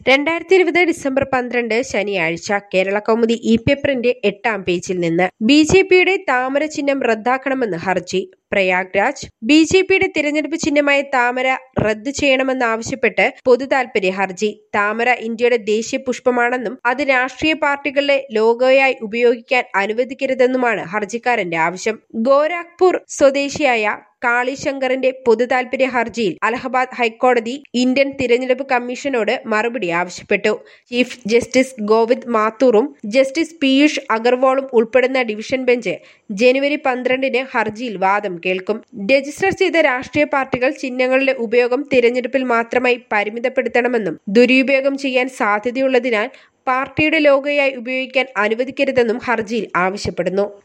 രണ്ടായിരത്തി ഇരുപത് ഡിസംബർ പന്ത്രണ്ട് ശനിയാഴ്ച കേരള കൗമുദി ഇ പേപ്പറിന്റെ എട്ടാം പേജിൽ നിന്ന് ബി ജെ പിയുടെ താമര ചിഹ്നം റദ്ദാക്കണമെന്ന് ഹർജി പ്രയാഗ്രാജ് ബി ജെ പിയുടെ തിരഞ്ഞെടുപ്പ് ചിഹ്നമായ താമര റദ്ദു ചെയ്യണമെന്നാവശ്യപ്പെട്ട് പൊതുതാൽപര്യ ഹർജി താമര ഇന്ത്യയുടെ ദേശീയ പുഷ്പമാണെന്നും അത് രാഷ്ട്രീയ പാർട്ടികളുടെ ലോഗോയായി ഉപയോഗിക്കാൻ അനുവദിക്കരുതെന്നുമാണ് ഹർജിക്കാരന്റെ ആവശ്യം ഗോരാഖ്പൂർ സ്വദേശിയായ കാളിശങ്കറിന്റെ പൊതുതാൽപര്യ ഹർജിയിൽ അലഹബാദ് ഹൈക്കോടതി ഇന്ത്യൻ തിരഞ്ഞെടുപ്പ് കമ്മീഷനോട് മറുപടി ആവശ്യപ്പെട്ടു ചീഫ് ജസ്റ്റിസ് ഗോവിന്ദ് മാത്തൂറും ജസ്റ്റിസ് പീയൂഷ് അഗർവാളും ഉൾപ്പെടുന്ന ഡിവിഷൻ ബെഞ്ച് ജനുവരി പന്ത്രണ്ടിന് ഹർജിയിൽ വാദം കേൾക്കും രജിസ്റ്റർ ചെയ്ത രാഷ്ട്രീയ പാർട്ടികൾ ചിഹ്നങ്ങളുടെ ഉപയോഗം തിരഞ്ഞെടുപ്പിൽ മാത്രമായി പരിമിതപ്പെടുത്തണമെന്നും ദുരുപയോഗം ചെയ്യാൻ സാധ്യതയുള്ളതിനാൽ പാർട്ടിയുടെ ലോഗോയായി ഉപയോഗിക്കാൻ അനുവദിക്കരുതെന്നും ഹർജിയിൽ ആവശ്യപ്പെടുന്നു